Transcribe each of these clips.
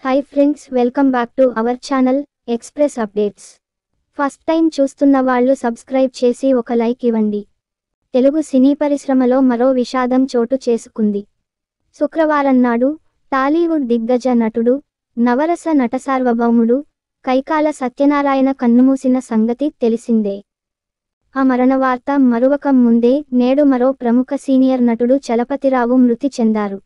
hi friends welcome back to our channel express updates first time చూస్తున్న వాళ్ళు subscribe చేసి ఒక లైక్ ఇవ్వండి తెలుగు సినీ పరిశ్రమలో మరో విషాదం చోటు చేసుకుంది శుక్రవారం నాడు టాలీవుడ్ దిగ్గజ నటుడు నవరస నటసార్వభౌముడు కైకాల సత్యనారాయణ కన్నుమూసిన సంగతి తెలిసిందే ఆ మరణ వార్త మరువక ముందే నేడు మరో ప్రముఖ సీనియర్ నటుడు చలపతిరావు మృతి చెందారు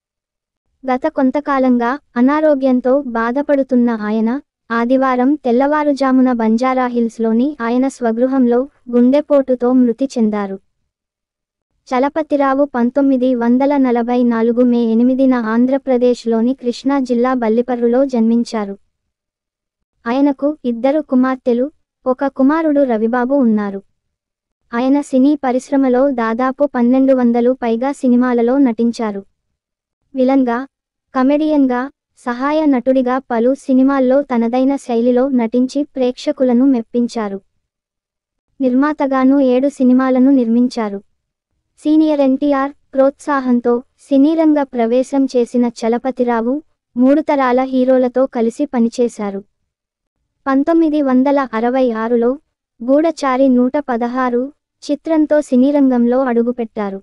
గత కొంతకాలంగా అనారోగ్యంతో బాధపడుతున్న ఆయన ఆదివారం తెల్లవారుజామున బంజారాహిల్స్లోని ఆయన స్వగృహంలో గుండెపోటుతో మృతి చెందారు చలపతిరావు పంతొమ్మిది వందల నలభై నాలుగు మే ఎనిమిదిన ఆంధ్రప్రదేశ్లోని కృష్ణా జిల్లా బల్లిపర్రులో జన్మించారు ఆయనకు ఇద్దరు కుమార్తెలు ఒక కుమారుడు రవిబాబు ఉన్నారు ఆయన సినీ పరిశ్రమలో దాదాపు పన్నెండు వందలు పైగా సినిమాలలో నటించారు విలన్గా కమెడియన్గా సహాయ నటుడిగా పలు సినిమాల్లో తనదైన శైలిలో నటించి ప్రేక్షకులను మెప్పించారు నిర్మాతగాను ఏడు సినిమాలను నిర్మించారు సీనియర్ ఎన్టీఆర్ ప్రోత్సాహంతో సినీరంగ ప్రవేశం చేసిన చలపతిరావు మూడు తరాల హీరోలతో కలిసి పనిచేశారు పంతొమ్మిది వందల అరవై ఆరులో గూఢచారి నూట పదహారు చిత్రంతో సినీరంగంలో అడుగుపెట్టారు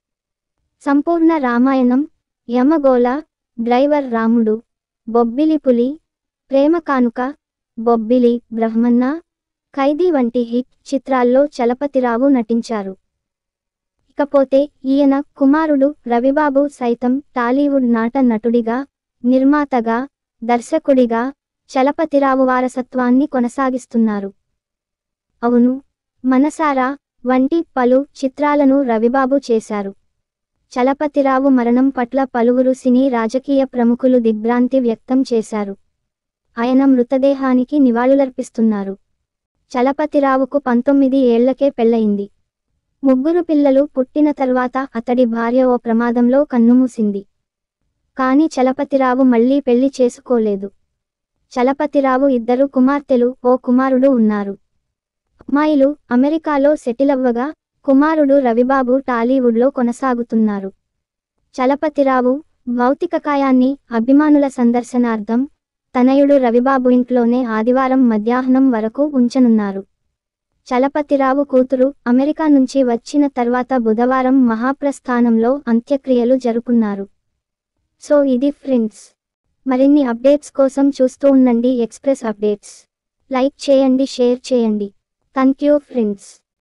సంపూర్ణ రామాయణం యమగోళ డ్రైవర్ రాముడు బొబ్బిలి పులి ప్రేమ కానుక బొబ్బిలి బ్రహ్మన్న ఖైదీ వంటి హిట్ చిత్రాల్లో చలపతిరావు నటించారు ఇకపోతే ఈయన కుమారుడు రవిబాబు సైతం టాలీవుడ్ నాట నటుడిగా నిర్మాతగా దర్శకుడిగా చలపతిరావు వారసత్వాన్ని కొనసాగిస్తున్నారు అవును మనసారా వంటి పలు చిత్రాలను రవిబాబు చేశారు చలపతిరావు మరణం పట్ల పలువురు సినీ రాజకీయ ప్రముఖులు దిగ్భ్రాంతి వ్యక్తం చేశారు ఆయన మృతదేహానికి నివాళులర్పిస్తున్నారు చలపతిరావుకు పంతొమ్మిది ఏళ్లకే పెళ్లయింది ముగ్గురు పిల్లలు పుట్టిన తర్వాత అతడి భార్య ఓ ప్రమాదంలో కన్నుమూసింది కాని చలపతిరావు మళ్లీ పెళ్లి చేసుకోలేదు చలపతిరావు ఇద్దరు కుమార్తెలు ఓ కుమారుడు ఉన్నారు అమ్మాయిలు అమెరికాలో సెటిలవ్వగా కుమారుడు రవిబాబు టాలీవుడ్లో కొనసాగుతున్నారు చలపతిరావు భౌతిక కాయాన్ని అభిమానుల సందర్శనార్థం తనయుడు రవిబాబు ఇంట్లోనే ఆదివారం మధ్యాహ్నం వరకు ఉంచనున్నారు చలపతిరావు కూతురు అమెరికా నుంచి వచ్చిన తర్వాత బుధవారం మహాప్రస్థానంలో అంత్యక్రియలు జరుపున్నారు సో ఇది ఫ్రెండ్స్ మరిన్ని అప్డేట్స్ కోసం చూస్తూ ఉండండి ఎక్స్ప్రెస్ అప్డేట్స్ లైక్ చేయండి షేర్ చేయండి థ్యాంక్ యూ ఫ్రెండ్స్